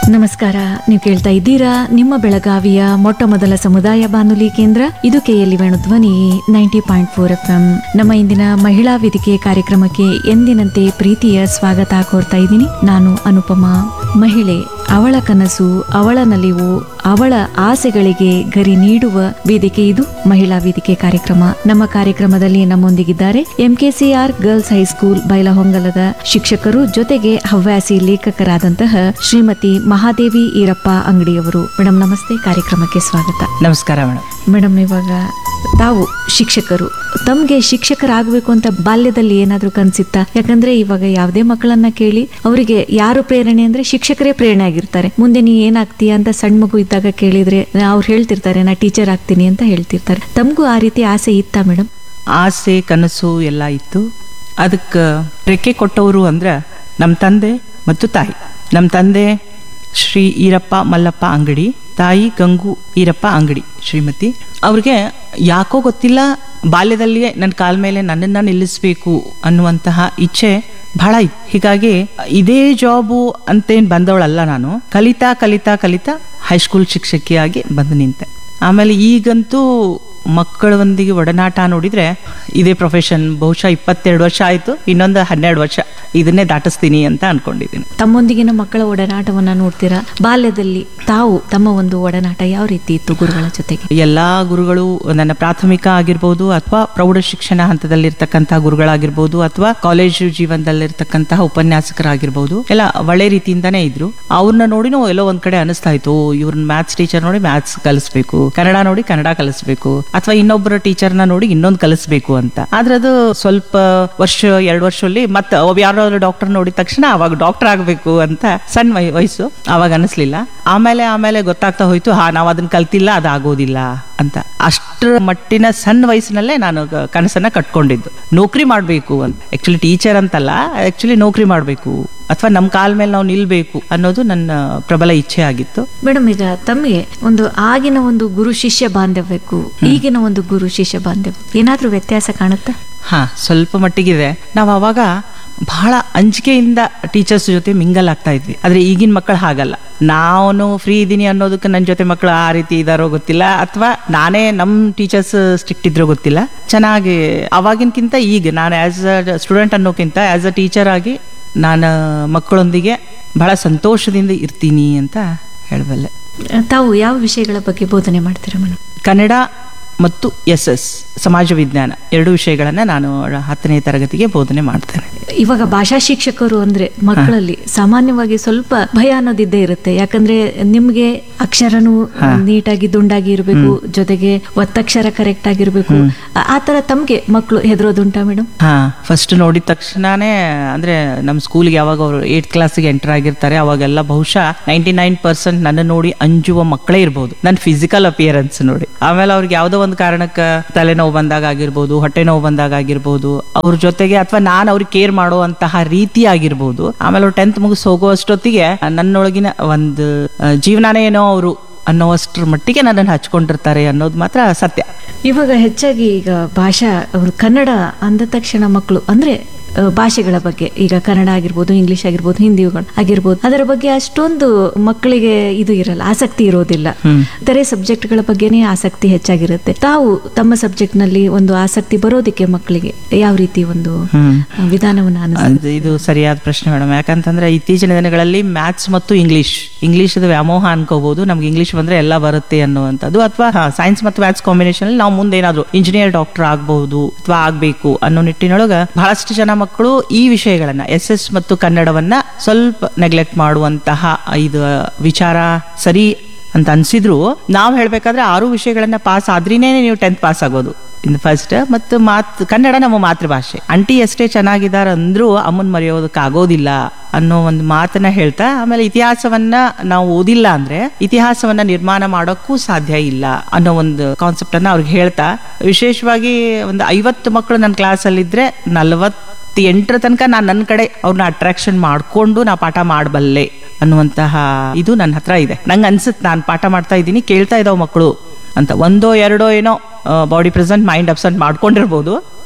ನಮಸ್ಕಾರ ನೀವು ಕೇಳ್ತಾ ಇದ್ದೀರಾ ನಿಮ್ಮ ಬೆಳಗಾವಿಯ ಮೊಟ್ಟ ಮೊದಲ ಸಮುದಾಯ ಬಾನುಲಿ ಕೇಂದ್ರ ಇದು KLE Venudhwani ninety point four F M ನಮ್ಮ ಇಂದಿನ ಮಹಿಳಾ ವೇದಿಕೆ ಕಾರ್ಯಕ್ರಮಕ್ಕೆ ಎಂದಿನಂತೆ ಪ್ರೀತಿಯ ಸ್ವಾಗತ ಕೋರ್ತಾ ಇದ್ದೀನಿ ನಾನು ಅನುಪಮಾ ಮಹಿಳೆ ಅವಳ ಕನಸು ಅವಳ ನಲಿವು ಅವಳ ಆಸೆಗಳಿಗೆ ಗರಿ ನೀಡುವ ವೇದಿಕೆ ಇದು ಮಹಿಳಾ ವೇದಿಕೆ ಕಾರ್ಯಕ್ರಮ ನಮ್ಮ ಕಾರ್ಯಕ್ರಮದಲ್ಲಿ ನಮ್ಮೊಂದಿಗಿದ್ದಾರೆ ಎಂಕೆಸಿಆರ್ ಗರ್ಲ್ಸ್ ಹೈಸ್ಕೂಲ್ ಬೈಲಹೊಂಗಲದ ಶಿಕ್ಷಕರು ಜೊತೆಗೆ ಹವ್ಯಾಸಿ ಲೇಖಕರಾದಂತಹ ಶ್ರೀಮತಿ ಮಹಾದೇವಿ ಈರಪ್ಪ ಅಂಗಡಿಯವರು ಮೇಡಮ್ ನಮಸ್ತೆ ಕಾರ್ಯಕ್ರಮಕ್ಕೆ ಸ್ವಾಗತ ನಮಸ್ಕಾರ ಮೇಡಮ್ ಮೇಡಮ್ ಇವಾಗ ತಾವು ಶಿಕ್ಷಕರು ತಮ್ಗೆ ಶಿಕ್ಷಕರಾಗಬೇಕು ಅಂತ ಬಾಲ್ಯದಲ್ಲಿ ಏನಾದ್ರೂ ಕನ್ಸಿತ್ತಾ ಯಾಕಂದ್ರೆ ಇವಾಗ ಯಾವುದೇ ಮಕ್ಕಳನ್ನ ಕೇಳಿ ಅವರಿಗೆ ಯಾರು ಪ್ರೇರಣೆ ಅಂದ್ರೆ ಶಿಕ್ಷಕರೇ ಪ್ರೇರಣೆ ಆಗಿರ್ತಾರೆ ಮುಂದೆ ನೀ ಏನಾಗ್ತೀಯ ಅಂತ ಸಣ್ಣ ಮಗು ಇದ್ದಾಗ ಕೇಳಿದ್ರೆ ಅವ್ರು ಹೇಳ್ತಿರ್ತಾರೆ ನಾ ಟೀಚರ್ ಆಗ್ತೀನಿ ಅಂತ ಹೇಳ್ತಿರ್ತಾರೆ ತಮಗೂ ಆ ರೀತಿ ಆಸೆ ಇತ್ತಾ ಮೇಡಮ್ ಆಸೆ ಕನಸು ಎಲ್ಲ ಇತ್ತು ಅದಕ್ಕೆ ರೆಕ್ಕೆ ಕೊಟ್ಟವರು ಅಂದ್ರೆ ನಮ್ಮ ತಂದೆ ಮತ್ತು ತಾಯಿ ನಮ್ಮ ತಂದೆ ಶ್ರೀ ಈರಪ್ಪ ಮಲ್ಲಪ್ಪ ಅಂಗಡಿ ತಾಯಿ ಗಂಗು ಈರಪ್ಪ ಅಂಗಡಿ ಶ್ರೀಮತಿ ಅವ್ರಿಗೆ ಯಾಕೋ ಗೊತ್ತಿಲ್ಲ ಬಾಲ್ಯದಲ್ಲಿಯೇ ನನ್ನ ಕಾಲ ಮೇಲೆ ನನ್ನನ್ನು ನಿಲ್ಲಿಸಬೇಕು ಅನ್ನುವಂತಹ ಇಚ್ಛೆ ಬಹಳ ಇತ್ತು ಹೀಗಾಗಿ ಇದೇ ಜಾಬು ಅಂತೇನು ಬಂದವಳಲ್ಲ ನಾನು ಕಲಿತಾ ಕಲಿತಾ ಕಲಿತಾ ಹೈಸ್ಕೂಲ್ ಶಿಕ್ಷಕಿಯಾಗಿ ಬಂದು ನಿಂತೆ ಆಮೇಲೆ ಈಗಂತೂ ಮಕ್ಕಳೊಂದಿಗೆ ಒಡನಾಟ ನೋಡಿದ್ರೆ ಇದೇ ಪ್ರೊಫೆಷನ್ ಬಹುಶಃ ಇಪ್ಪತ್ತೆರಡು ವರ್ಷ ಆಯಿತು ಇನ್ನೊಂದು ಹನ್ನೆರಡು ವರ್ಷ ಇದನ್ನೇ ದಾಟಿಸ್ತೀನಿ ಅಂತ ಅನ್ಕೊಂಡಿದ್ದೀನಿ ತಮ್ಮೊಂದಿಗಿನ ಮಕ್ಕಳ ಒಡನಾಟವನ್ನ ನೋಡ್ತೀರಾ ಬಾಲ್ಯದಲ್ಲಿ ತಾವು ತಮ್ಮ ಒಂದು ಒಡನಾಟ ಯಾವ ರೀತಿ ಇತ್ತು ಗುರುಗಳ ಜೊತೆಗೆ ಎಲ್ಲ ಗುರುಗಳು ನನ್ನ ಪ್ರಾಥಮಿಕ ಆಗಿರ್ಬೋದು ಅಥವಾ ಪ್ರೌಢ ಶಿಕ್ಷಣ ಹಂತದಲ್ಲಿರ್ತಕ್ಕಂಥ ಗುರುಗಳಾಗಿರ್ಬೋದು ಅಥವಾ ಕಾಲೇಜು ಜೀವನದಲ್ಲಿರ್ತಕ್ಕಂತಹ ಉಪನ್ಯಾಸಕರಾಗಿರ್ಬೋದು ಎಲ್ಲ ಒಳ್ಳೆ ರೀತಿಯಿಂದಾನೇ ಇದ್ರು ಅವ್ರನ್ನ ನೋಡಿನೂ ಎಲ್ಲೋ ಒಂದ್ ಕಡೆ ಅನಿಸ್ತಾ ಇತ್ತು ಇವ್ರನ್ನ ಮ್ಯಾಥ್ಸ್ ಟೀಚರ್ ನೋಡಿ ಮ್ಯಾಥ್ಸ್ ಕಲಿಸ್ಬೇಕು ಕನ್ನಡ ನೋಡಿ ಕನ್ನಡ ಕಲಿಸ್ಬೇಕು ಅಥವಾ ಇನ್ನೊಬ್ಬರ ಟೀಚರ್ನ ನೋಡಿ ಇನ್ನೊಂದು ಕಲಿಸ್ಬೇಕು ಅಂತ ಆದ್ರೆ ಅದು ಸ್ವಲ್ಪ ವರ್ಷ ಎರಡು ವರ್ಷದಲ್ಲಿ ಮತ್ತೆ ಒಬ್ಬ ಯಾರಾದ್ರೂ ಡಾಕ್ಟರ್ ನೋಡಿದ ತಕ್ಷಣ ಅವಾಗ ಡಾಕ್ಟರ್ ಆಗಬೇಕು ಅಂತ ಸಣ್ಣ ವಯ- ವಯಸ್ಸು ಅವಾಗ ಅನಿಸ್ಲಿಲ್ಲ ಆಮೇಲೆ ಆಮೇಲೆ ಗೊತ್ತಾಗ್ತಾ ಹೋಯ್ತು ಹಾ ನಾವು ಅದನ್ನ ಕಲ್ತಿಲ್ಲ ಅದಾಗೋದಿಲ್ಲ ಅಂತ ಅಷ್ಟರ ಮಟ್ಟಿನ ಸಣ್ಣ ವಯಸ್ಸಿನಲ್ಲೇ ನಾನು ಕ- ಕನಸನ್ನ ಕಟ್ಕೊಂಡಿದ್ದು ನೌಕರಿ ಮಾಡಬೇಕು ಅಂತ ಆಕ್ಚುಲಿ ಟೀಚರ್ ಅಂತಲ್ಲ ಆಕ್ಚುಲಿ ನೌಕರಿ ಮಾಡಬೇಕು ಅಥವಾ ನಮ್ಮ ಕಾಲ ಮೇಲೆ ನಾವು ನಿಲ್ಬೇಕು ಅನ್ನೋದು ನನ್ನ ಪ್ರಬಲ ಇಚ್ಛೆ ಆಗಿತ್ತು ಮೇಡಮ್ ಈಗ ತಮಗೆ ಒಂದು ಆಗಿನ ಒಂದು ಗುರು ಶಿಷ್ಯ ಬಾಂಧವ್ಯಕ್ಕೂ ಈಗಿನ ಒಂದು ಗುರು ಶಿಷ್ಯ ಬಾಂಧವ್ಯ ಏನಾದ್ರೂ ವ್ಯತ್ಯಾಸ ಕಾಣುತ್ತಾ ಹಾ ಸ್ವಲ್ಪ ಮಟ್ಟಿಗಿದೆ ನಾವು ಅವಾಗ ಬಹಳ ಅಂಜಿಕೆಯಿಂದ ಟೀಚರ್ಸ್ ಜೊತೆ ಮಿಂಗಲ್ ಆಗ್ತಾ ಇದ್ವಿ ಆದ್ರೆ ಈಗಿನ ಮಕ್ಕಳು ಹಾಗಲ್ಲ ನಾನು ಫ್ರೀ ಇದ್ದೀನಿ ಅನ್ನೋದಕ್ಕೆ ನನ್ನ ಜೊತೆ ಮಕ್ಕಳು ಆ ರೀತಿ ಇದಾರೋ ಗೊತ್ತಿಲ್ಲ ಅಥವಾ ನಾನೇ ನಮ್ಮ ಟೀಚರ್ಸ್ ಸ್ಟ್ರಿಕ್ಟ್ ಇದ್ರೋ ಗೊತ್ತಿಲ್ಲ ಚೆನ್ನಾಗಿ ಅವಾಗಿನಕ್ಕಿಂತ ಈಗ ನಾನು ಆಸ್ ಅ ಸ್ಟೂಡೆಂಟ್ ಅನ್ನೋಕ್ಕಿಂತ ಆಸ್ ಅ ಟೀಚರ್ ಆಗಿ ನಾನು ಮಕ್ಕಳೊಂದಿಗೆ ಬಹಳ ಸಂತೋಷದಿಂದ ಇರ್ತೀನಿ ಅಂತ ಹೇಳಬಲ್ಲೆ ತಾವು ಯಾವ ವಿಷಯಗಳ ಬಗ್ಗೆ ಬೋಧನೆ ಮಾಡ್ತೀರಾ ಮೇಡಮ್ ಕನ್ನಡ ಮತ್ತು ಎಸ್ ಎಸ್ ಸಮಾಜ ವಿಜ್ಞಾನ ಎರಡು ವಿಷಯಗಳನ್ನು ನಾನು ಹತ್ತನೇ ತರಗತಿಗೆ ಬೋಧನೆ ಮಾಡ್ತೇನೆ ಇವಾಗ ಭಾಷಾ ಶಿಕ್ಷಕರು ಅಂದ್ರೆ ಮಕ್ಕಳಲ್ಲಿ ಸಾಮಾನ್ಯವಾಗಿ ಸ್ವಲ್ಪ ಭಯ ಅನ್ನೋದಿದ್ದೇ ಇರುತ್ತೆ ಯಾಕಂದ್ರೆ ನಿಮ್ಗೆ ಅಕ್ಷರನು ನೀಟಾಗಿ ದುಂಡಾಗಿ ಇರಬೇಕು ಜೊತೆಗೆ ಒತ್ತಕ್ಷರ ಕರೆಕ್ಟ್ ಆಗಿರ್ಬೇಕು ಆ- ಆ ತರ ತಮ್ಗೆ ಮಕ್ಕಳು ಹೆದರೋದುಂಟಾ ಮೇಡಮ್ ಹಾ ಫಸ್ಟ್ ನೋಡಿದ ತಕ್ಷಣನೇ ಅಂದ್ರೆ ನಮ್ಮ ಸ್ಕೂಲ್ಗೆ ಯಾವಾಗ ಅವರು ಏಟ್ ಕ್ಲಾಸಿಗೆ ಎಂಟರ್ ಆಗಿರ್ತಾರೆ ಅವಾಗೆಲ್ಲ ಬಹುಶಃ ನೈಂಟಿ ನೈನ್ ಪರ್ಸೆಂಟ್ ನನ್ನ ನೋಡಿ ಅಂಜುವ ಮಕ್ಕಳೇ ಇರ್ಬೋದು ನನ್ನ ಫಿಸಿಕಲ್ ಅಪಿಯರೆನ್ಸ್ ನೋಡಿ ಆಮೇಲೆ ಅವ್ರಿಗೆ ಯಾವುದೋ ಒಂದು ಕಾರಣಕ್ಕೆ ತಲೆನೋವು ಬಂದಾಗ ಆಗಿರ್ಬೋದು ಹೊಟ್ಟೆ ನೋವು ಬಂದಾಗ ಆಗಿರ್ಬೋದು ಅವ್ರ ಜೊತೆಗೆ ಅಥವಾ ನಾನು ಅವ್ರಿಗೆ ಕೇರ್ ಮಾಡುವಂತಹ ರೀತಿ ಆಗಿರ್ಬೋದು ಆಮೇಲೆ ಅವ್ರು ಟೆಂತ್ ಮುಗಿಸ್ ಹೋಗುವಷ್ಟೊತ್ತಿಗೆ ನನ್ನೊಳಗಿನ ಒಂದು ಆ, ಜೀವನನೇ ಏನೋ ಅವರು ಅನ್ನೋವಷ್ಟರ ಮಟ್ಟಿಗೆ ನನ್ನನ್ನು ಹಚ್ಕೊಂಡಿರ್ತಾರೆ ಅನ್ನೋದು ಮಾತ್ರ ಸತ್ಯ ಇವಾಗ ಹೆಚ್ಚಾಗಿ ಈಗ ಭಾಷಾ ಅವರು ಕನ್ನಡ ಅಂದ ತಕ್ಷಣ ಮಕ್ಕಳು ಅಂದ್ರೆ ಆ, ಭಾಷೆಗಳ ಬಗ್ಗೆ ಈಗ ಕನ್ನಡ ಆಗಿರ್ಬೋದು ಇಂಗ್ಲಿಷ್ ಆಗಿರ್ಬೋದು ಹಿಂದಿಗಳು ಆಗಿರ್ಬೋದು ಅದರ ಬಗ್ಗೆ ಅಷ್ಟೊಂದು ಮಕ್ಕಳಿಗೆ ಇದು ಇರಲ್ಲ ಆಸಕ್ತಿ ಇರೋದಿಲ್ಲ ಇತರೆ ಸಬ್ಜೆಕ್ಟ್ಗಳ ಬಗ್ಗೆನೇ ಆಸಕ್ತಿ ಹೆಚ್ಚಾಗಿರುತ್ತೆ ತಾವು ತಮ್ಮ ಸಬ್ಜೆಕ್ಟ್ ನಲ್ಲಿ ಒಂದು ಆಸಕ್ತಿ ಬರೋದಿಕ್ಕೆ ಮಕ್ಕಳಿಗೆ ಯಾವ ರೀತಿ ಒಂದು ಹ್ಮ್ ಆ, ವಿಧಾನವನ್ನ ಅನಿಸ್ ಅದು ಇದು ಸರಿಯಾದ ಪ್ರಶ್ನೆ ಮೇಡಮ್ ಯಾಕಂತಂದ್ರೆ ಇತ್ತೀಚಿನ ದಿನಗಳಲ್ಲಿ ಮ್ಯಾಥ್ಸ್ ಮತ್ತು ಇಂಗ್ಲಿಷ್ ಇಂಗ್ಲಿಷ್ದ ವ್ಯಾಮೋಹ ಅನ್ಕೋಬಹುದು ನಮ್ಗೆ ಇಂಗ್ಲಿಷ್ ಬಂದ್ರೆ ಎಲ್ಲ ಬರುತ್ತೆ ಅನ್ನುವಂಥದ್ದು ಅಥವಾ ಸೈನ್ಸ್ ಮತ್ತು ಮ್ಯಾಥ್ಸ್ ಕಾಂಬಿನೇಷನ್ ನಾವು ಮುಂದೆ ಏನಾದ್ರು ಇಂಜಿನಿಯರ್ ಡಾಕ್ಟರ್ ಆಗಬಹುದು ಅಥವಾ ಆಗ್ಬೇಕು ಅನ್ನೋ ನಿಟ್ಟಿನೊಳಗ ಬಹಳಷ್ಟು ಜನ ಮಕ್ಕಳು ಈ ವಿಷಯಗಳನ್ನ ಎಸ್ ಎಸ್ ಮತ್ತು ಕನ್ನಡವನ್ನ ಸ್ವಲ್ಪ ನೆಗ್ಲೆಕ್ಟ್ ಮಾಡುವಂತಹ ಇದು ವಿಚಾರ ಸರಿ ಅಂತ ಅನ್ಸಿದ್ರು ನಾವು ಹೇಳ್ಬೇಕಾದ್ರೆ ಆರು ವಿಷಯಗಳನ್ನ ಪಾಸ್ ಆದ್ರೇನೆ ನೀವು ಟೆಂತ್ ಪಾಸ್ ಆಗೋದು ಇನ್ ಫಸ್ಟ್ ಮತ್ತು ಮಾತ್ ಕನ್ನಡ ನಮ್ಮ ಮಾತೃಭಾಷೆ ಅಂಟಿ ಎಷ್ಟೇ ಚೆನ್ನಾಗಿದ್ದಾರೆ ಅಂದ್ರೂ ಅಮ್ಮನ್ ಮರೆಯೋದಕ್ಕೆ ಆಗೋದಿಲ್ಲ ಅನ್ನೋ ಒಂದು ಮಾತನ್ನ ಹೇಳ್ತಾ ಆಮೇಲೆ ಇತಿಹಾಸವನ್ನ ನಾವು ಓದಿಲ್ಲ ಅಂದ್ರೆ ಇತಿಹಾಸವನ್ನ ನಿರ್ಮಾಣ ಮಾಡೋಕ್ಕೂ ಸಾಧ್ಯ ಇಲ್ಲ ಅನ್ನೋ ಒಂದು ಕಾನ್ಸೆಪ್ಟ್ ಅನ್ನ ಅವ್ರಿಗೆ ಹೇಳ್ತಾ ವಿಶೇಷವಾಗಿ ಒಂದು ಐವತ್ತು ಮಕ್ಕಳು ನನ್ನ ಕ್ಲಾಸಲ್ಲಿದ್ರೆ ನಲವತ್ತು ಎಂಟರ ತನಕ ನಾನು ನನ್ನ ಕಡೆ ಅವ್ರನ್ನ ಅಟ್ರಾಕ್ಷನ್ ಮಾಡ್ಕೊಂಡು ನಾ ಪಾಠ ಮಾಡಬಲ್ಲೆ ಅನ್ನುವಂತಹ ಇದು ನನ್ನ ಹತ್ರ ಇದೆ ನಂಗೆ ಅನ್ಸುತ್ತೆ ನಾನು ಪಾಠ ಮಾಡ್ತಾ ಇದ್ದೀನಿ ಕೇಳ್ತಾ ಇದಾವ ಮಕ್ಕಳು ಅಂತ ಒಂದೋ ಎರಡೋ ಏನೋ ಬಾಡಿ ಪ್ರೆಸೆಂಟ್ ಮೈಂಡ್ ಅಬ್ಸೆಂಟ್ ಮಾಡ್ಕೊಂಡಿರ್ಬೋದು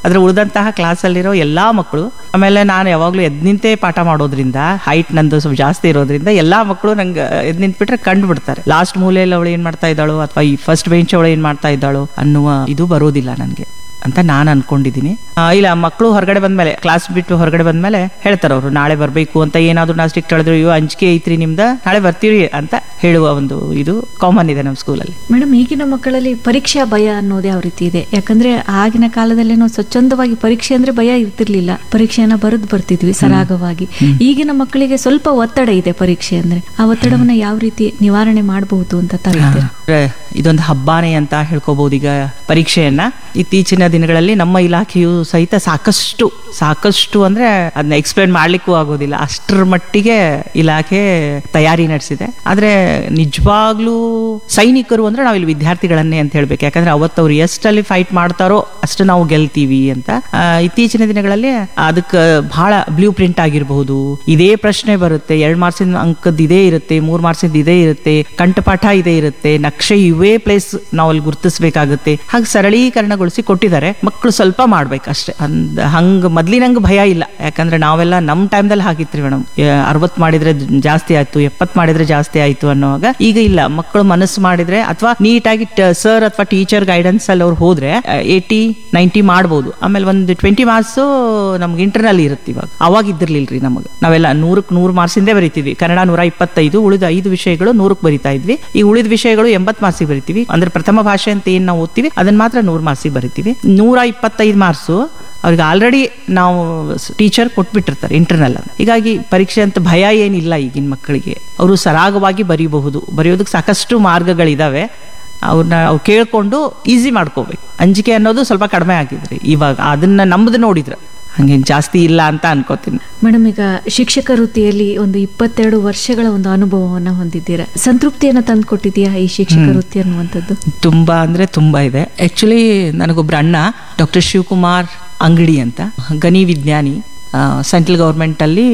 ಅದ್ರ ಉಳಿದಂತಹ ಕ್ಲಾಸಲ್ಲಿರೋ ಎಲ್ಲಾ ಮಕ್ಕಳು ಆಮೇಲೆ ನಾನು ಯಾವಾಗಲೂ ಎದ್ ನಿಂತೇ ಪಾಠ ಮಾಡೋದ್ರಿಂದ ಹೈಟ್ ನಂದು ಸ್ವಲ್ಪ ಜಾಸ್ತಿ ಇರೋದ್ರಿಂದ ಎಲ್ಲಾ ಮಕ್ಕಳು ನಂಗೆ ಎದ್ ನಿಂತ್ಬಿಟ್ರೆ ಕಂಡು ಬಿಡ್ತಾರೆ ಲಾಸ್ಟ್ ಮೂಲೆಯಲ್ಲಿ ಅವಳು ಏನ್ ಮಾಡ್ತಾ ಇದ್ದಾಳು ಅಥವಾ ಈ ಫಸ್ಟ್ ಬೆಂಚ್ ಅವಳು ಏನ್ ಮಾಡ್ತಾ ಇದ್ದಾಳು ಅನ್ನುವ ಇದು ಬರೋದಿಲ್ಲ ನನಗೆ ಅಂತ ನಾನು ಅನ್ಕೊಂಡಿದ್ದೀನಿ ಆ, ಇಲ್ಲ ಮಕ್ಕಳು ಹೊರಗಡೆ ಬಂದ್ಮೇಲೆ ಕ್ಲಾಸ್ ಬಿಟ್ಟು ಹೊರಗಡೆ ಬಂದ್ಮೇಲೆ ಹೇಳ್ತಾರೆ ಅವರು ನಾಳೆ ಬರಬೇಕು ಅಂತ ಏನಾದ್ರು ನಾವು ಸ್ಟ್ರಿಕ್ಟ್ ಹೇಳಿದ್ರು ಅಯ್ಯೋ ಅಂಜಿಕೆ ಐತ್ರಿ ನಿಮ್ದ ನಾಳೆ ಬರ್ತೀವಿ ಅಂತ ಹೇಳುವ ಒಂದು ಇದು ಕಾಮನ್ ಇದೆ ನಮ್ಮ ಸ್ಕೂಲಲ್ಲಿ ಮೇಡಮ್ ಈಗಿನ ಮಕ್ಕಳಲ್ಲಿ ಪರೀಕ್ಷಾ ಭಯ ಅನ್ನೋದು ಯಾವ ರೀತಿ ಇದೆ ಯಾಕಂದ್ರೆ ಆಗಿನ ಕಾಲದಲ್ಲಿ ನಾವು ಸ್ವಚ್ಛಂದವಾಗಿ ಪರೀಕ್ಷೆ ಅಂದ್ರೆ ಭಯ ಇರ್ತಿರ್ಲಿಲ್ಲ ಪರೀಕ್ಷೆಯನ್ನ ಬರೆದು ಬರ್ತಿದ್ವಿ ಸರಾಗವಾಗಿ ಈಗಿನ ಮಕ್ಕಳಿಗೆ ಸ್ವಲ್ಪ ಒತ್ತಡ ಇದೆ ಪರೀಕ್ಷೆ ಅಂದ್ರೆ ಆ ಒತ್ತಡವನ್ನ ಯಾವ ರೀತಿ ನಿವಾರಣೆ ಮಾಡಬಹುದು ಅಂತ ತಾವಿದ್ದೀರಾ ಅಂದ್ರೆ ಇದೊಂದು ಹಬ್ಬಾನೆ ಅಂತ ಹೇಳ್ಕೋಬಹುದು ಈಗ ಪರೀಕ್ಷೆಯನ್ನ ಇತ್ತೀಚಿನ ದಿನಗಳಲ್ಲಿ ನಮ್ಮ ಇಲಾಖೆಯು ಸಹಿತ ಸಾಕಷ್ಟು ಸಾಕಷ್ಟು ಅಂದ್ರೆ ಅದನ್ನ ಎಕ್ಸ್ಪ್ಲೇನ್ ಮಾಡ್ಲಿಕ್ಕೂ ಆಗೋದಿಲ್ಲ ಅಷ್ಟರ ಮಟ್ಟಿಗೆ ಇಲಾಖೆ ತಯಾರಿ ನಡೆಸಿದೆ ಆದ್ರೆ ನಿಜವಾಗ್ಲೂ ಸೈನಿಕರು ಅಂದ್ರೆ ನಾವಿಲ್ಲಿ ವಿದ್ಯಾರ್ಥಿಗಳನ್ನೇ ಅಂತ ಹೇಳ್ಬೇಕು ಯಾಕಂದ್ರೆ ಅವತ್ತು ಅವ್ರು ಎಷ್ಟಲ್ಲಿ ಫೈಟ್ ಮಾಡ್ತಾರೋ ಅಷ್ಟು ನಾವು ಗೆಲ್ತೀವಿ ಅಂತ ಆ, ಇತ್ತೀಚಿನ ದಿನಗಳಲ್ಲಿ ಅದಕ್ಕೆ ಬಹಳ ಬ್ಲೂ ಪ್ರಿಂಟ್ ಆಗಿರಬಹುದು ಇದೇ ಪ್ರಶ್ನೆ ಬರುತ್ತೆ ಎರಡ್ ಮಾರ್ಕ್ಸಿನ ಅಂಕದ ಇದೇ ಇರುತ್ತೆ ಮೂರ್ ಮಾರ್ಕ್ಸಿಂದ ಇದೇ ಇರುತ್ತೆ ಕಂಠಪಾಠ ಇದೇ ಇರುತ್ತೆ ನಕ್ಷೆ ಇವೇ ಪ್ಲೇಸ್ ನಾವು ಅಲ್ಲಿ ಗುರುತಿಸಬೇಕಾಗುತ್ತೆ ಹಾಗೆ ಸರಳೀಕರಣಗೊಳಿಸಿ ಕೊಟ್ಟಿದ್ದಾರೆ ಮಕ್ಕಳು ಸ್ವಲ್ಪ ಮಾಡ್ಬೇಕು ಅಷ್ಟೇ ಅಂದ್ ಹಂಗ ಮೊದ್ಲಿನಂಗ ಭಯ ಇಲ್ಲ ಯಾಕಂದ್ರೆ ನಾವೆಲ್ಲ ನಮ್ಮ ಟೈಮ್ದಲ್ಲಿ ಹಾಕಿತ್ರಿ ಮೇಡಮ್ ಅರವತ್ ಮಾಡಿದ್ರೆ ಜಾಸ್ತಿ ಆಯ್ತು ಎಪ್ಪತ್ ಮಾಡಿದ್ರೆ ಜಾಸ್ತಿ ಆಯ್ತು ಅನ್ನೋವಾಗ ಈಗ ಇಲ್ಲ ಮಕ್ಕಳು ಮನಸ್ಸು ಮಾಡಿದ್ರೆ ಅಥವಾ ನೀಟಾಗಿ ಸರ್ ಅಥವಾ ಟೀಚರ್ ಗೈಡೆನ್ಸ್ ಅಲ್ಲಿ ಅವ್ರು ಹೋದ್ರೆ ಏಯ್ಟಿ ನೈಂಟಿ ಮಾಡ್ಬೋದು ಆಮೇಲೆ ಒಂದು ಟ್ವೆಂಟಿ ಮಾರ್ಕ್ಸ್ ನಮ್ಗೆ ಇಂಟರ್ನಲ್ ಇರುತ್ತೆ ಇವಾಗ ಅವಾಗ ಇದ್ದಿರ್ಲಿಲ್ರಿ ನಮಗೆ ನಾವೆಲ್ಲ ನೂರಕ್ಕೆ ನೂರು ಮಾರ್ಕ್ಸ್ ಇಂದೇ ಬರಿತೀವಿ ಕನ್ನಡ ನೂರ ಇಪ್ಪತ್ತೈದು ಉಳಿದ ಐದು ವಿಷಯಗಳು ನೂರಕ್ಕೆ ಬರಿತಾ ಇದ್ವಿ ಈ ಉಳಿದ ವಿಷಯಗಳು ಎಂಬತ್ ಮಾರ್ಕ್ಸಿಗೆ ಬರಿತೀವಿ ಅಂದ್ರೆ ಪ್ರಥಮ ಭಾಷೆ ಅಂತ ಏನ್ ನಾವು ಓದ್ತೀವಿ ಅದನ್ನ ಮಾತ್ರ ನೂರು ಮಾರ್ಕ್ಸಿಗೆ ಬರಿತೀವಿ ನೂರ ಇಪ್ಪತ್ತೈದು ಮಾರ್ಕ್ಸು ಅವ್ರಿಗೆ ಆಲ್ರೆಡಿ ನಾವು ಟೀಚರ್ ಕೊಟ್ಬಿಟ್ಟಿರ್ತಾರೆ ಇಂಟರ್ನಲ್ ಹೀಗಾಗಿ ಪರೀಕ್ಷೆ ಅಂತ ಭಯ ಏನಿಲ್ಲ ಈಗಿನ ಮಕ್ಕಳಿಗೆ ಅವರು ಸರಾಗವಾಗಿ ಬರೀಬಹುದು ಬರೆಯೋದಕ್ಕೆ ಸಾಕಷ್ಟು ಮಾರ್ಗಗಳಿದಾವೆ ಅವ್ರನ್ನ ಅವ್ರು ಕೇಳ್ಕೊಂಡು ಈಸಿ ಮಾಡ್ಕೋಬೇಕು ಅಂಜಿಕೆ ಅನ್ನೋದು ಸ್ವಲ್ಪ ಕಡಿಮೆ ಆಗಿದ್ರಿ ಇವಾಗ ಅದನ್ನ ನಮ್ದು ನೋಡಿದ್ರೆ ಹಂಗೇನ್ ಜಾಸ್ತಿ ಇಲ್ಲ ಅಂತ ಅನ್ಕೋತೀನಿ ಮೇಡಮ್ ಈಗ ಶಿಕ್ಷಕ ವೃತ್ತಿಯಲ್ಲಿ ಒಂದು ಇಪ್ಪತ್ತೆರಡು ವರ್ಷಗಳ ಒಂದು ಅನುಭವವನ್ನ ಹೊಂದಿದ್ದೀರಾ ಸಂತೃಪ್ತಿಯನ್ನ ತಂದುಕೊಟ್ಟಿದೆಯಾ ಈ ಶಿಕ್ಷಕ ವೃತ್ತಿ ಅನ್ನುವಂಥದ್ದು ತುಂಬಾ ಅಂದ್ರೆ ತುಂಬಾ ಇದೆ ಆಕ್ಚುಲಿ ನನಗೊಬ್ರು ಅಣ್ಣ ಡಾಕ್ಟರ್ ಶಿವಕುಮಾರ್ ಅಂಗಡಿ ಅಂತ ಗಣಿ ವಿಜ್ಞಾನಿ ಸೆಂಟ್ರಲ್ ಗೌರ್ಮೆಂಟ್ ಅಲ್ಲಿ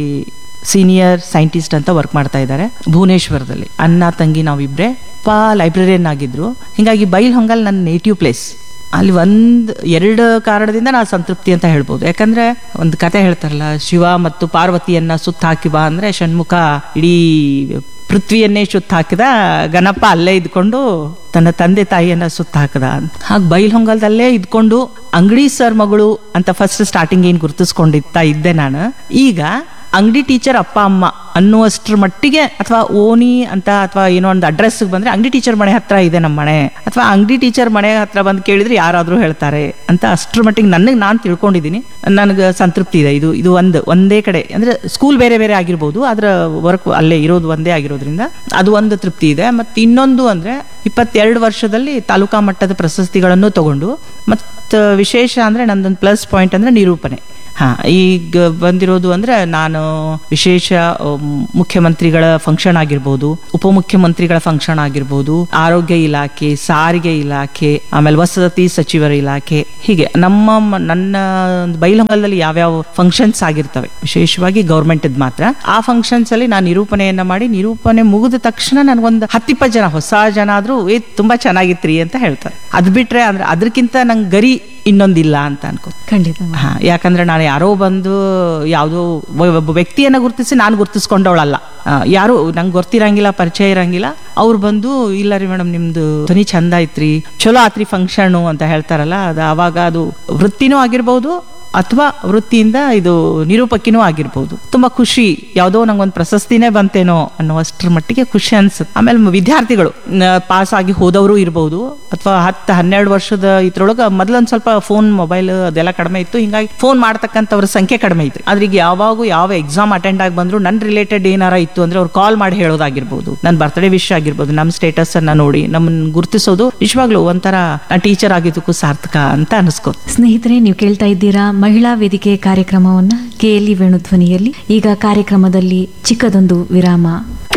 ಸೀನಿಯರ್ ಸೈಂಟಿಸ್ಟ್ ಅಂತ ವರ್ಕ್ ಮಾಡ್ತಾ ಇದ್ದಾರೆ ಭುವನೇಶ್ವರದಲ್ಲಿ ಅಣ್ಣ ತಂಗಿ ನಾವಿಬ್ರೆ ಪಾ ಲೈಬ್ರರಿಯನ್ ಆಗಿದ್ರು ಹಿಂಗಾಗಿ ಬೈಲ್ ಹೊಂಗಲ್ ನನ್ನ ನೇಟಿವ್ ಪ್ಲೇಸ್ ಅಲ್ಲಿ ಒಂದ್ ಎರಡು ಕಾರಣದಿಂದ ನಾ ಸಂತೃಪ್ತಿ ಅಂತ ಹೇಳ್ಬೋದು ಯಾಕಂದ್ರೆ ಒಂದು ಕತೆ ಹೇಳ್ತಾರಲ್ಲ ಶಿವ ಮತ್ತು ಪಾರ್ವತಿಯನ್ನ ಸುತ್ತ ಹಾಕಿ ಬಾ ಅಂದ್ರೆ ಷಣ್ಮುಖ ಇಡೀ ಪೃಥ್ವಿಯನ್ನೇ ಸುತ್ತ ಹಾಕಿದ ಗಣಪ ಅಲ್ಲೇ ಇದ್ಕೊಂಡು ತನ್ನ ತಂದೆ ತಾಯಿಯನ್ನ ಸುತ್ತ ಹಾಕದ ಹಾಗೆ ಬೈಲ್ಹೊಂಗಲದಲ್ಲೇ ಇದ್ಕೊಂಡು ಅಂಗಡಿ ಸರ್ ಮಗಳು ಅಂತ ಫಸ್ಟ್ ಸ್ಟಾರ್ಟಿಂಗ್ ಏನ್ ಗುರುತಿಸ್ಕೊಂಡಿತ್ತಾ ಇದ್ದೆ ನಾನು ಈಗ ಅಂಗಡಿ ಟೀಚರ್ ಅಪ್ಪ ಅಮ್ಮ ಅನ್ನುವಷ್ಟ್ರ ಮಟ್ಟಿಗೆ ಅಥವಾ ಓಣಿ ಅಂತ ಅಥವಾ ಏನೋ ಒಂದು ಅಡ್ರೆಸ್ ಬಂದ್ರೆ ಅಂಗಡಿ ಟೀಚರ್ ಮನೆ ಹತ್ರ ಇದೆ ನಮ್ಮ ಮನೆ ಅಥವಾ ಅಂಗಡಿ ಟೀಚರ್ ಮನೆ ಹತ್ರ ಬಂದು ಕೇಳಿದ್ರೆ ಯಾರಾದ್ರೂ ಹೇಳ್ತಾರೆ ಅಂತ ಅಷ್ಟ್ರ ಮಟ್ಟಿಗೆ ನನಗೆ ನಾನು ತಿಳ್ಕೊಂಡಿದ್ದೀನಿ ನನಗೆ ಸಂತೃಪ್ತಿ ಇದೆ ಇದು ಇದು ಒಂದು ಒಂದೇ ಕಡೆ ಅಂದ್ರೆ ಸ್ಕೂಲ್ ಬೇರೆ ಬೇರೆ ಆಗಿರ್ಬೋದು ಅದರ ವರ್ಕ್ ಅಲ್ಲೇ ಇರೋದು ಒಂದೇ ಆಗಿರೋದ್ರಿಂದ ಅದು ಒಂದು ತೃಪ್ತಿ ಇದೆ ಮತ್ತೆ ಇನ್ನೊಂದು ಅಂದ್ರೆ ಇಪ್ಪತ್ತೆರಡು ವರ್ಷದಲ್ಲಿ ತಾಲೂಕಾ ಮಟ್ಟದ ಪ್ರಶಸ್ತಿಗಳನ್ನು ತಗೊಂಡು ಮತ್ತು ವಿಶೇಷ ಅಂದ್ರೆ ನಂದೊಂದು ಪ್ಲಸ್ ಪಾಯಿಂಟ್ ಅಂದ್ರೆ ನಿರೂಪಣೆ ಹಾ ಈಗ ಬಂದಿರೋದು ಅಂದ್ರೆ ನಾನು ವಿಶೇಷ ಅಮ್, ಮುಖ್ಯಮಂತ್ರಿಗಳ ಫಂಕ್ಷನ್ ಆಗಿರ್ಬೋದು ಉಪಮುಖ್ಯಮಂತ್ರಿಗಳ ಫಂಕ್ಷನ್ ಆಗಿರ್ಬೋದು ಆರೋಗ್ಯ ಇಲಾಖೆ ಸಾರಿಗೆ ಇಲಾಖೆ ಆಮೇಲೆ ವಸತಿ ಸಚಿವರ ಇಲಾಖೆ ಹೀಗೆ ನಮ್ಮ ಮ- ನನ್ನ ಒಂದು ಬೈಲಹೊಂಗಲದಲ್ಲಿ ಯಾವ್ಯಾವ ಫಂಕ್ಷನ್ಸ್ ಆಗಿರ್ತವೆ ವಿಶೇಷವಾಗಿ ಗೌರ್ಮೆಂಟ್ ಮಾತ್ರ ಆ ಫಂಕ್ಷನ್ಸ್ ಅಲ್ಲಿ ನಾನು ನಿರೂಪಣೆಯನ್ನ ಮಾಡಿ ನಿರೂಪಣೆ ಮುಗಿದ ತಕ್ಷಣ ನನಗೊಂದು ಹತ್ತಿಪ್ಪತ್ತು ಜನ ಹೊಸ ಜನ ಆದ್ರೂ ಏ ತುಂಬಾ ಚೆನ್ನಾಗಿತ್ರಿ ಅಂತ ಹೇಳ್ತಾರೆ ಅದ್ ಬಿಟ್ರೆ ಅಂದ್ರೆ ಅದಕ್ಕಿಂತ ನಂಗೆ ಗರಿ ಇನ್ನೊಂದಿಲ್ಲ ಅಂತ ಅನ್ಕೋ ಖಂಡಿತ ma'am. ಹಾ ಯಾಕಂದ್ರೆ ನಾನು ಯಾರೋ ಬಂದು ಯಾವುದೋ ಒಬ್ಬ ವ್ಯಕ್ತಿಯನ್ನ ಗುರುತಿಸಿ ನಾನು ಗುರುತಿಸ್ಕೊಂಡವಳಲ್ಲ ಆ, ಯಾರು ನಂಗೆ ಗೊತ್ತಿರಂಗಿಲ್ಲ ಪರಿಚಯ ಇರಂಗಿಲ್ಲ ಅವ್ರು ಬಂದು ಇಲ್ಲ ರೀ ಮೇಡಮ್ ನಿಮ್ದು ಧ್ವನಿ ಚಂದ ಐತ್ರಿ ಚಲೋ ಆತ್ರಿ ಫಂಕ್ಷನ್ ಅಂತ ಹೇಳ್ತಾರಲ್ಲ ಅದು ಅವಾಗ ಅದು ವೃತ್ತಿನೂ ಆಗಿರ್ಬೋದು ಅಥವಾ ವೃತ್ತಿಯಿಂದ ಇದು ನಿರೂಪಕಿನೂ ಆಗಿರ್ಬೋದು ತುಂಬಾ ಖುಷಿ ಯಾವುದೋ ನಂಗೊಂದು ಪ್ರಶಸ್ತಿನೇ ಬಂತೇನೋ ಅನ್ನುವಷ್ಟರ ಮಟ್ಟಿಗೆ ಖುಷಿ ಅನ್ಸುತ್ತೆ ಆಮೇಲೆ ವಿದ್ಯಾರ್ಥಿಗಳು ಪಾಸ್ ಆಗಿ ಹೋದವರು ಇರ್ಬೋದು ಅಥವಾ ಹತ್ತು ಹನ್ನೆರಡು ವರ್ಷದ ಇದ್ರೊಳಗೆ ಮೊದಲೊಂದು ಸ್ವಲ್ಪ ಫೋನ್ ಮೊಬೈಲ್ ಅದೆಲ್ಲ ಕಡಿಮೆ ಇತ್ತು ಹಿಂಗಾಗಿ ಫೋನ್ ಮಾಡ್ತಕ್ಕಂಥವ್ರ ಸಂಖ್ಯೆ ಕಡಿಮೆ ಇತ್ತು ಆದ್ರೆ ಈಗ ಯಾವಾಗೂ ಯಾವ ಎಕ್ಸಾಮ್ ಅಟೆಂಡ್ ಆಗಿ ಬಂದ್ರು ನನ್ ರಿಲೇಟೆಡ್ ಏನಾರ ಇತ್ತು ಅಂದ್ರೆ ಅವ್ರು ಕಾಲ್ ಮಾಡಿ ಹೇಳೋದಾಗಿರ್ಬೋದು ನನ್ನ ಬರ್ತ್ಡೇ ವಿಷಯ ಆಗಿರ್ಬೋದು ನಮ್ಮ ಸ್ಟೇಟಸ್ ಅನ್ನ ನೋಡಿ ನಮ್ಮನ್ನ ಗುರುತಿಸೋದು ನಿಜವಾಗ್ಲೂ ಒಂಥರ ನಾನು ಟೀಚರ್ ಆಗಿದ್ದಕ್ಕೂ ಸಾರ್ಥಕ ಅಂತ ಅನಿಸ್ಕೋ ಸ್ನೇಹಿತರೆ ನೀವು ಕೇಳ್ತಾ ಇದ್ದೀರಾ ಮಹಿಳಾ ವೇದಿಕೆ ಕಾರ್ಯಕ್ರಮವನ್ನ ಕೆಎಲ್ಇ ವೇಣುಧ್ವನಿಯಲ್ಲಿ ಈಗ ಕಾರ್ಯಕ್ರಮದಲ್ಲಿ ಚಿಕ್ಕದೊಂದು ವಿರಾಮ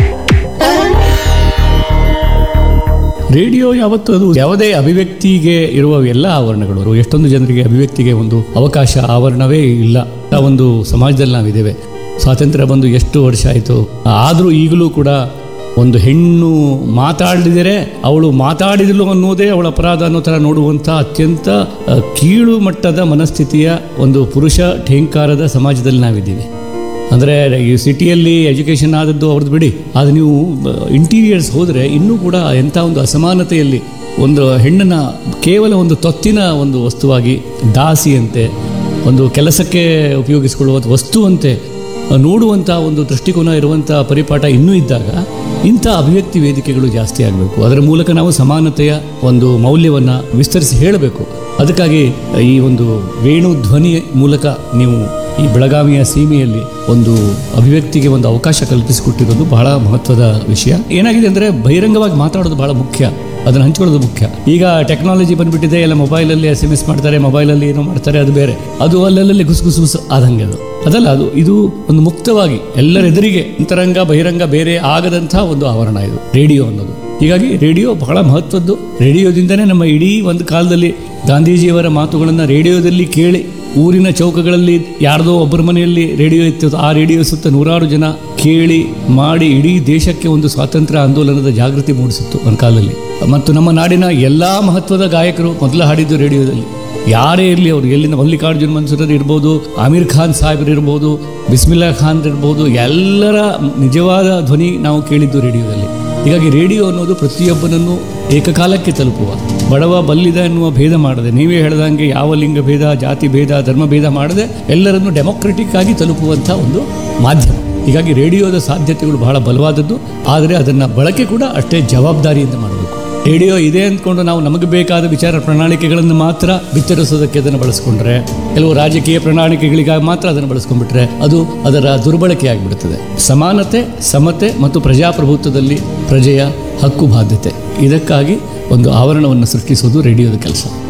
ರೇಡಿಯೋ ಯಾವತ್ತು ಅದು ಯಾವುದೇ ಅಭಿವ್ಯಕ್ತಿಗೆ ಇರುವ ಎಲ್ಲ ಆವರಣಗಳು ಎಷ್ಟೊಂದು ಜನರಿಗೆ ಅಭಿವ್ಯಕ್ತಿಗೆ ಒಂದು ಅವಕಾಶ ಆವರಣವೇ ಇಲ್ಲ ಆ ಒಂದು ಸಮಾಜದಲ್ಲಿ ನಾವಿದ್ದೇವೆ ಸ್ವಾತಂತ್ರ್ಯ ಬಂದು ಎಷ್ಟು ವರ್ಷ ಆಯಿತು ಆದರೂ ಈಗಲೂ ಕೂಡ ಒಂದು ಹೆಣ್ಣು ಮಾತಾಡಿದರೆ ಅವಳು ಮಾತಾಡಿದಳು ಅನ್ನೋದೇ ಅವಳ ಅಪರಾಧ ಅನ್ನೋ ಥರ ನೋಡುವಂಥ ಅತ್ಯಂತ ಆ, ಕೀಳು ಮಟ್ಟದ ಮನಸ್ಥಿತಿಯ ಒಂದು ಪುರುಷ ಠೇಂಕಾರದ ಸಮಾಜದಲ್ಲಿ ನಾವಿದ್ದೀವಿ ಅಂದರೆ ಈ ಸಿಟಿಯಲ್ಲಿ ಎಜುಕೇಷನ್ ಆದದ್ದು ಅವ್ರದ್ದು ಬಿಡಿ ಆದರೆ ನೀವು ಇಂಟೀರಿಯರ್ಸ್ ಹೋದರೆ ಇನ್ನೂ ಕೂಡ ಎಂಥ ಒಂದು ಅಸಮಾನತೆಯಲ್ಲಿ ಒಂದು ಹೆಣ್ಣನ್ನು ಕೇವಲ ಒಂದು ತೊತ್ತಿನ ಒಂದು ವಸ್ತುವಾಗಿ ದಾಸಿಯಂತೆ ಒಂದು ಕೆಲಸಕ್ಕೆ ಉಪಯೋಗಿಸಿಕೊಳ್ಳುವ ವಸ್ತುವಂತೆ ನೋಡುವಂಥ ಒಂದು ದೃಷ್ಟಿಕೋನ ಇರುವಂಥ ಪರಿಪಾಠ ಇನ್ನೂ ಇದ್ದಾಗ ಇಂಥ ಅಭಿವ್ಯಕ್ತಿ ವೇದಿಕೆಗಳು ಜಾಸ್ತಿ ಆಗಬೇಕು ಅದರ ಮೂಲಕ ನಾವು ಸಮಾನತೆಯ ಒಂದು ಮೌಲ್ಯವನ್ನು ವಿಸ್ತರಿಸಿ ಹೇಳಬೇಕು ಅದಕ್ಕಾಗಿ ಈ ಒಂದು ವೇಣು ಧ್ವನಿ ಮೂಲಕ ನೀವು ಈ ಬೆಳಗಾವಿಯ ಸೀಮೆಯಲ್ಲಿ ಒಂದು ಅಭಿವ್ಯಕ್ತಿಗೆ ಒಂದು ಅವಕಾಶ ಕಲ್ಪಿಸಿಕೊಟ್ಟಿರೋದು ಬಹಳ ಮಹತ್ವದ ವಿಷಯ ಏನಾಗಿದೆ ಅಂದರೆ ಬಹಿರಂಗವಾಗಿ ಮಾತಾಡೋದು ಬಹಳ ಮುಖ್ಯ ಅದನ್ನು ಹಂಚ್ಕೊಳ್ಳೋದು ಮುಖ್ಯ ಈಗ ಟೆಕ್ನಾಲಜಿ ಬಂದ್ಬಿಟ್ಟಿದೆ ಎಲ್ಲ ಮೊಬೈಲಲ್ಲಿ ಎಸ್ ಎಮ್ ಎಸ್ ಮಾಡ್ತಾರೆ ಮೊಬೈಲಲ್ಲಿ ಏನೋ ಮಾಡ್ತಾರೆ ಅದು ಬೇರೆ ಅದು ಅಲ್ಲಲ್ಲಿ ಗುಸು ಗುಸು ಗುಸು ಆದಂಗೆ ಅದು ಅದಲ್ಲ ಅದು ಇದು ಒಂದು ಮುಕ್ತವಾಗಿ ಎಲ್ಲರೆದುರಿಗೆ ಅಂತರಂಗ ಬಹಿರಂಗ ಬೇರೆ ಆಗದಂಥ ಒಂದು ಆವರಣ ಇದು ರೇಡಿಯೋ ಅನ್ನೋದು ಹೀಗಾಗಿ ರೇಡಿಯೋ ಬಹಳ ಮಹತ್ವದ್ದು ರೇಡಿಯೋದಿಂದನೇ ನಮ್ಮ ಇಡೀ ಒಂದು ಕಾಲದಲ್ಲಿ ಗಾಂಧೀಜಿಯವರ ಮಾತುಗಳನ್ನು ರೇಡಿಯೋದಲ್ಲಿ ಕೇಳಿ ಊರಿನ ಚೌಕಗಳಲ್ಲಿ ಯಾರ್ದೋ ಒಬ್ಬರ ಮನೆಯಲ್ಲಿ ರೇಡಿಯೋ ಇತ್ತು ಆ ರೇಡಿಯೋ ಸುತ್ತ ನೂರಾರು ಜನ ಕೇಳಿ ಮಾಡಿ ಇಡೀ ದೇಶಕ್ಕೆ ಒಂದು ಸ್ವಾತಂತ್ರ್ಯ ಆಂದೋಲನದ ಜಾಗೃತಿ ಮೂಡಿಸಿತ್ತು ಒಂದು ಕಾಲದಲ್ಲಿ ಮತ್ತು ನಮ್ಮ ನಾಡಿನ ಎಲ್ಲ ಮಹತ್ವದ ಗಾಯಕರು ಮೊದಲು ಹಾಡಿದ್ದು ರೇಡಿಯೋದಲ್ಲಿ ಯಾರೇ ಇರಲಿ ಅವರು ಎಲ್ಲಿಂದ ಮಲ್ಲಿಕಾರ್ಜುನ್ ಮನ್ಸೂರರ್ ಇರ್ಬೋದು ಆಮೀರ್ ಖಾನ್ ಸಾಹೇಬ್ರು ಇರ್ಬೋದು ಬಿಸ್ಮಿಲ್ಲಾ ಖಾನ್ ಇರ್ಬೋದು ಎಲ್ಲರ ನಿಜವಾದ ಧ್ವನಿ ನಾವು ಕೇಳಿದ್ದು ರೇಡಿಯೋದಲ್ಲಿ ಹೀಗಾಗಿ ರೇಡಿಯೋ ಅನ್ನೋದು ಪ್ರತಿಯೊಬ್ಬನನ್ನು ಏಕಕಾಲಕ್ಕೆ ತಲುಪುವ ಬಡವ ಬಲ್ಲಿದ ಎನ್ನುವ ಭೇದ ಮಾಡದೆ ನೀವೇ ಹೇಳ್ದಂಗೆ ಯಾವ ಲಿಂಗ ಭೇದ ಜಾತಿ ಭೇದ ಧರ್ಮ ಭೇದ ಮಾಡದೆ ಎಲ್ಲರನ್ನು ಡೆಮೊಕ್ರೆಟಿಕ್ ಆಗಿ ತಲುಪುವಂಥ ಒಂದು ಮಾಧ್ಯಮ ಹೀಗಾಗಿ ರೇಡಿಯೋದ ಸಾಧ್ಯತೆಗಳು ಬಹಳ ಬಲವಾದದ್ದು ಆದರೆ ಅದನ್ನು ಬಳಕೆ ಕೂಡ ಅಷ್ಟೇ ಜವಾಬ್ದಾರಿಯಿಂದ ಮಾಡಬೇಕು ರೇಡಿಯೋ ಇದೆ ಅಂದ್ಕೊಂಡು ನಾವು ನಮಗೆ ಬೇಕಾದ ವಿಚಾರ ಪ್ರಣಾಳಿಕೆಗಳನ್ನು ಮಾತ್ರ ಬಿತ್ತರಿಸೋದಕ್ಕೆ ಅದನ್ನು ಬಳಸ್ಕೊಂಡ್ರೆ ಕೆಲವು ರಾಜಕೀಯ ಪ್ರಣಾಳಿಕೆಗಳಿಗಾಗಿ ಮಾತ್ರ ಅದನ್ನು ಬಳಸ್ಕೊಂಡ್ಬಿಟ್ರೆ ಅದು ಅದರ ದುರ್ಬಳಕೆ ಆಗಿಬಿಡುತ್ತದೆ ಸಮಾನತೆ ಸಮತೆ ಮತ್ತು ಪ್ರಜಾಪ್ರಭುತ್ವದಲ್ಲಿ ಪ್ರಜೆಯ ಹಕ್ಕು ಬಾಧ್ಯತೆ ಇದಕ್ಕಾಗಿ ಒಂದು ಆವರಣವನ್ನು ಸೃಷ್ಟಿಸೋದು ರೇಡಿಯೋದ ಕೆಲಸ